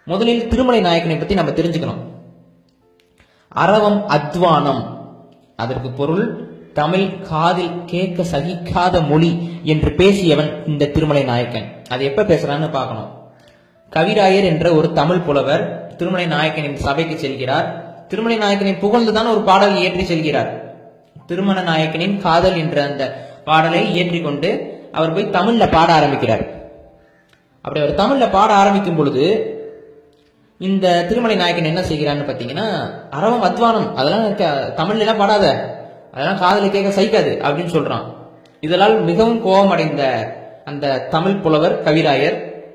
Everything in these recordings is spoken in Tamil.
முதலில் திருமலை நாயக்கனை பத்தி நம்ம தெரிஞ்சுக்கணும் அரவம் அத்வானம் அதற்கு பொருள் தமிழ் காதில் கேட்க சகிக்காத மொழி என்று பேசியவன் இந்த திருமலை நாயக்கன் அது எப்ப பேசுறான்னு பார்க்கணும் கவிராயர் என்ற ஒரு தமிழ் புலவர் திருமலை நாயக்கனின் சபைக்கு செல்கிறார் திருமலை நாயக்கனை புகழ்ந்துதான் ஒரு பாடல் இயற்றி செல்கிறார் திருமண நாயக்கனின் காதல் என்ற அந்த பாடலை இயற்றிக்கொண்டு அவர் போய் தமிழ்ல பாட ஆரம்பிக்கிறார் அப்படி அவர் தமிழ்ல பாட ஆரம்பிக்கும் பொழுது இந்த திருமலை நாயக்கன் என்ன செய்கிறான்னு பாத்தீங்கன்னா அரவம் அத்வானம் அதெல்லாம் க- தமிழ்ல எல்லாம் பாடாத அதெல்லாம் காதல கேட்க சகிக்காது அப்படின்னு சொல்றான் இதனால் மிகவும் கோபம் அடைந்த அந்த தமிழ் புலவர் கவிராயர்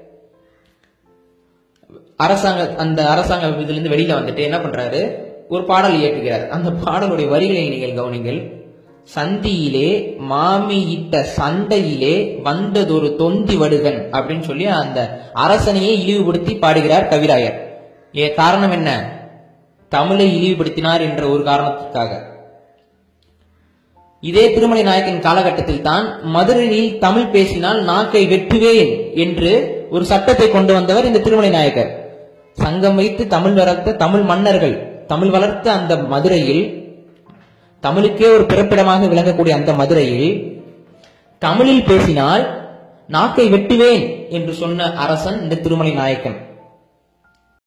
அரசாங்க அந்த அரசாங்க இதுல இருந்து வெளியில வந்துட்டு என்ன பண்றாரு ஒரு பாடல் இயற்றுகிறார் அந்த பாடலுடைய வரிகளை நீங்கள் கவனிங்கள் சந்தியிலே மாமியிட்ட சண்டையிலே வந்ததொரு தொந்தி வடுகன் அப்படின்னு சொல்லி அந்த அரசனையே இழிவுபடுத்தி பாடுகிறார் கவிராயர் ஏ காரணம் என்ன தமிழை இழிவுபடுத்தினார் என்ற ஒரு காரணத்திற்காக இதே திருமலை நாயக்கன் காலகட்டத்தில் தான் மதுரையில் தமிழ் பேசினால் நாக்கை வெட்டுவேன் என்று ஒரு சட்டத்தை கொண்டு வந்தவர் இந்த திருமலை நாயக்கர் சங்கம் வைத்து தமிழ் வளர்த்த தமிழ் மன்னர்கள் தமிழ் வளர்த்த அந்த மதுரையில் தமிழுக்கே ஒரு பிறப்பிடமாக விளங்கக்கூடிய அந்த மதுரையில் தமிழில் பேசினால் நாக்கை வெட்டுவேன் என்று சொன்ன அரசன் இந்த திருமலை நாயக்கன்